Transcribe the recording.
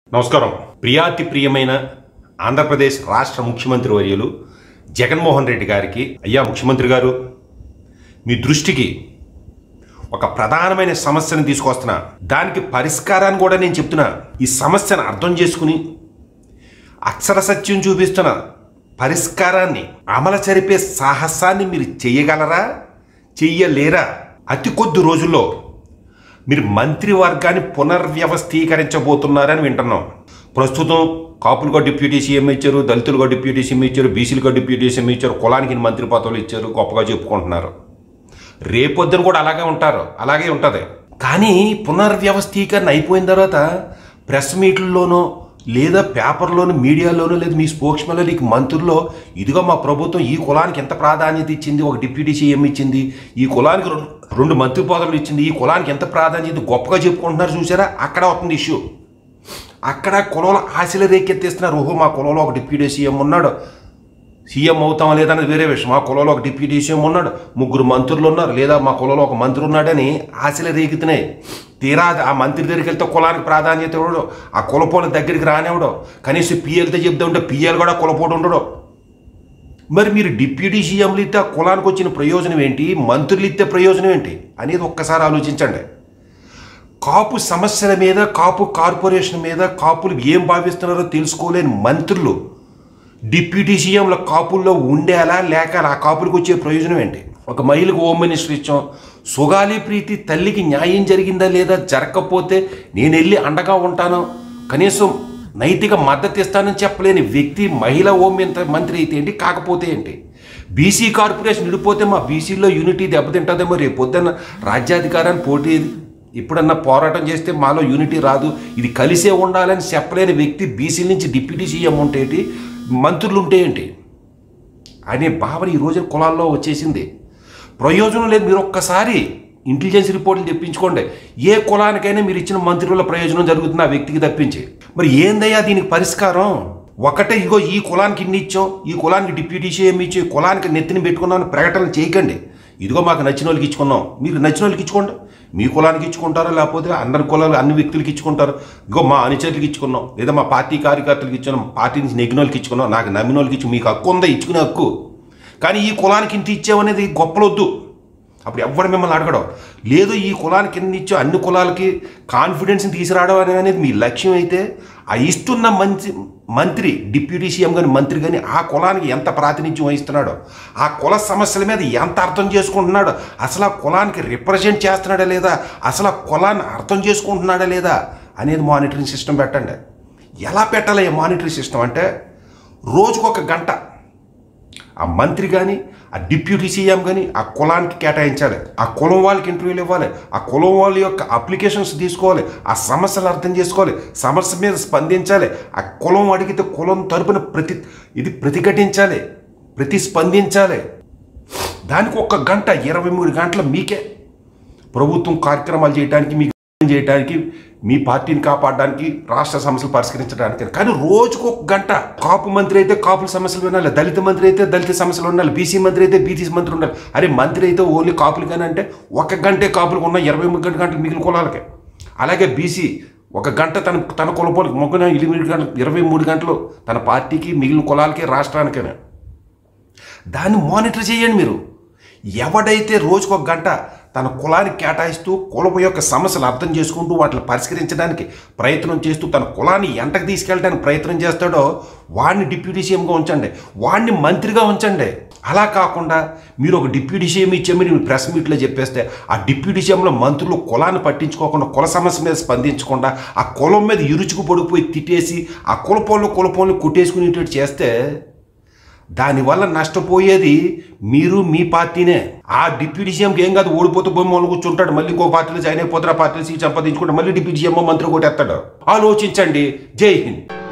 నమస్కారం ప్రియాతి ప్రియమైన ఆంధ్రప్రదేశ్ రాష్ట్ర ముఖ్యమంత్రి వర్యులు జగన్మోహన్ రెడ్డి గారికి అయ్యా ముఖ్యమంత్రి గారు మీ దృష్టికి ఒక ప్రధానమైన సమస్యను తీసుకొస్తున్నా దానికి పరిష్కారాన్ని కూడా నేను చెప్తున్నా ఈ సమస్యను అర్థం చేసుకుని అక్షర సత్యం చూపిస్తున్న పరిష్కారాన్ని అమలు జరిపే సాహసాన్ని మీరు చెయ్యగలరా చెయ్యలేరా అతి కొద్ది రోజుల్లో మీరు మంత్రివర్గాన్ని పునర్వ్యవస్థీకరించబోతున్నారని వింటున్నాం ప్రస్తుతం కాపులుగా డిప్యూటీ సీఎం ఇచ్చారు దళితులుగా డిప్యూటీ సీఎం ఇచ్చారు బీసీలుగా డిప్యూటీ సీఎం ఇచ్చారు కులానికి ఇన్ని మంత్రి పదవులు ఇచ్చారు గొప్పగా చెప్పుకుంటున్నారు రేపొద్దున కూడా అలాగే ఉంటారు అలాగే ఉంటుంది కానీ పునర్వ్యవస్థీకరణ అయిపోయిన తర్వాత ప్రెస్ మీట్లలోనో లేదా పేపర్లోనూ మీడియాలోనూ లేదా మీ స్పోక్స్మెన్లో నీకు మంత్రుల్లో ఇదిగో మా ప్రభుత్వం ఈ కులానికి ఎంత ప్రాధాన్యత ఇచ్చింది ఒక డిప్యూటీ సీఎం ఇచ్చింది ఈ కులానికి రెండు రెండు మంత్రి పదవులు ఇచ్చింది ఈ కులానికి ఎంత ప్రాధాన్యత గొప్పగా చెప్పుకుంటున్నారు చూసారా అక్కడ అవుతుంది ఇష్యూ అక్కడ కులంలో ఆశలు రేకెత్తిస్తున్నారు ఓహో మా కులంలో ఒక డిప్యూటీ సీఎం ఉన్నాడు సీఎం అవుతాం లేదన్నది వేరే విషయం మా కులంలో ఒక డిప్యూటీ సీఎం ఉన్నాడు ముగ్గురు మంత్రులు ఉన్నారు లేదా మా కులంలో ఒక మంత్రి ఉన్నాడని ఆశలు రేగుతున్నాయి తీరా ఆ మంత్రి దగ్గరికి వెళ్తే కులానికి ప్రాధాన్యత ఇవ్వడు ఆ కులపోని దగ్గరికి రానివ్వడు కనీసం పిఎల్తో చెప్తా ఉంటే పిఎల్ కూడా కులపోటు ఉండడు మరి మీరు డిప్యూటీ సీఎంలు ఇస్తే ఆ కులానికి వచ్చిన ప్రయోజనం ఏంటి మంత్రులు ఇస్తే ప్రయోజనం ఏంటి అనేది ఒక్కసారి ఆలోచించండి కాపు సమస్యల మీద కాపు కార్పొరేషన్ మీద కాపులు ఏం భావిస్తున్నారో తెలుసుకోలేని మంత్రులు డిప్యూటీ సీఎంల కాపుల్లో ఉండేలా లేక ఆ కాపులకు వచ్చే ప్రయోజనం ఏంటి ఒక మహిళకు హోమ్ మినిస్టర్ ఇచ్చాం సుగాలి ప్రీతి తల్లికి న్యాయం జరిగిందా లేదా జరగకపోతే నేను వెళ్ళి అండగా ఉంటాను కనీసం నైతిక మద్దతు ఇస్తానని చెప్పలేని వ్యక్తి మహిళా హోం మినిస్టర్ మంత్రి అయితే ఏంటి కాకపోతే ఏంటి బీసీ కార్పొరేషన్ విడిపోతే మా బీసీలో యూనిటీ దెబ్బతింటుందేమో రేపు పొద్దున్న రాజ్యాధికారాన్ని పోటీ ఇప్పుడన్నా పోరాటం చేస్తే మాలో యూనిటీ రాదు ఇది కలిసే ఉండాలని చెప్పలేని వ్యక్తి బీసీల నుంచి డిప్యూటీ సీఎం ఉంటేటి మంత్రులు ఉంటే ఏంటి అనే భావన ఈ రోజున కులాల్లో వచ్చేసింది ప్రయోజనం లేదు మీరు ఒక్కసారి ఇంటెలిజెన్స్ రిపోర్ట్లు తెప్పించుకోండి ఏ కులానికైనా మీరు ఇచ్చిన మంత్రుల ప్రయోజనం జరుగుతుంది ఆ వ్యక్తికి తప్పించి మరి ఏందయ్యా దీనికి పరిష్కారం ఒకటే ఇగో ఈ కులానికి ఇన్ని ఇచ్చాం ఈ కులానికి డిప్యూటీ సీఎం ఇచ్చి ఈ కులానికి నెత్తిని పెట్టుకున్నాం అని ప్రకటన చేయకండి ఇదిగో మాకు నచ్చిన వాళ్ళకి ఇచ్చుకున్నాం మీరు నచ్చిన వాళ్ళకి ఇచ్చుకోండి మీ కులానికి ఇచ్చుకుంటారో లేకపోతే అందరి కులాలు అన్ని వ్యక్తులకి ఇచ్చుకుంటారు ఇగో మా అనుచరులకి ఇచ్చుకున్నాం లేదా మా పార్టీ కార్యకర్తలకు ఇచ్చున్నాం పార్టీ నుంచి నెగ్గిన వాళ్ళకి ఇచ్చుకున్నాం నాకు నమ్మిన వాళ్ళకి ఇచ్చి మీకు హక్కు ఉందా ఇచ్చుకునే హక్కు కానీ ఈ కులానికి ఇంత ఇచ్చామనేది గొప్పలొద్దు అప్పుడు ఎవ్వడు మిమ్మల్ని అడగడం లేదు ఈ కులానికి కింద ఇచ్చో అన్ని కులాలకి కాన్ఫిడెన్స్ని తీసుకురావడం అనే- అనేది మీ లక్ష్యం అయితే ఆ ఇస్తున్న మంత్రి మంత్రి డిప్యూటీ సీఎం కానీ మంత్రి కానీ ఆ కులానికి ఎంత ప్రాతినిధ్యం వహిస్తున్నాడో ఆ కుల సమస్యల మీద ఎంత అర్థం చేసుకుంటున్నాడో అసలు ఆ కులానికి రిప్రజెంట్ చేస్తున్నాడా లేదా అసలు ఆ కులాన్ని అర్థం చేసుకుంటున్నాడా లేదా అనేది మానిటరింగ్ సిస్టమ్ పెట్టండి ఎలా పెట్టాలి ఈ మానిటరింగ్ సిస్టమ్ అంటే రోజుకొక గంట ఆ మంత్రి కానీ ఆ డిప్యూటీ సీఎం కానీ ఆ కులానికి కేటాయించాలి ఆ కులం వాళ్ళకి ఇంటర్వ్యూలు ఇవ్వాలి ఆ కులం వాళ్ళ యొక్క అప్లికేషన్స్ తీసుకోవాలి ఆ సమస్యలు అర్థం చేసుకోవాలి సమస్య మీద స్పందించాలి ఆ కులం అడిగితే కులం తరపున ప్రతి ఇది ప్రతిఘటించాలి ప్రతిస్పందించాలి దానికి ఒక గంట ఇరవై మూడు గంటలు మీకే ప్రభుత్వం కార్యక్రమాలు చేయడానికి మీకు చేయడానికి మీ పార్టీని కాపాడడానికి రాష్ట్ర సమస్యలు పరిష్కరించడానికి కానీ రోజుకు ఒక గంట కాపు మంత్రి అయితే కాపుల సమస్యలు వినాలి దళిత మంత్రి అయితే దళిత సమస్యలు ఉండాలి బీసీ మంత్రి అయితే బీసీ మంత్రి ఉండాలి అరే మంత్రి అయితే ఓన్లీ కాపులు కానీ అంటే ఒక గంటే కాపులకు ఉన్న ఇరవై మూడు గంటలు మిగిలిన కులాలకే అలాగే బీసీ ఒక గంట తన తన కులపోలకి మొక్కన ఇరవై గంటలు ఇరవై మూడు గంటలు తన పార్టీకి మిగిలిన కులాలకి రాష్ట్రానికైనా దాన్ని మానిటర్ చేయండి మీరు ఎవడైతే రోజుకు ఒక గంట తన కులానికి కేటాయిస్తూ కులం యొక్క సమస్యలు అర్థం చేసుకుంటూ వాటిని పరిష్కరించడానికి ప్రయత్నం చేస్తూ తన కులాన్ని ఎంటకు తీసుకెళ్ళడానికి ప్రయత్నం చేస్తాడో వాడిని డిప్యూటీ సీఎంగా ఉంచండి వాడిని మంత్రిగా ఉంచండి అలా కాకుండా మీరు ఒక డిప్యూటీ సీఎం ఇచ్చామని మీరు ప్రెస్ మీట్లో చెప్పేస్తే ఆ డిప్యూటీ సీఎంలో మంత్రులు కులాన్ని పట్టించుకోకుండా కుల సమస్య మీద స్పందించకుండా ఆ కులం మీద ఇరుచుకు పడిపోయి తిట్టేసి ఆ కులపోళ్ళు కులపోళ్ళు కుట్టేసుకునేటట్టు చేస్తే దానివల్ల నష్టపోయేది మీరు మీ పార్టీనే ఆ డిప్యూటీ సీఎంకి ఏం కాదు ఓడిపోతే బొమ్మ వాళ్ళు కూర్చుంటాడు మళ్ళీ ఇంకో పార్టీలో జాయిన్ అయిపోతారు ఆ పార్టీలో సీట్ సంపాదించుకుంటే మళ్ళీ డిప్యూటీ సీఎం మంత్రి కొట్టేస్తాడు ఆలోచించండి జై హింద్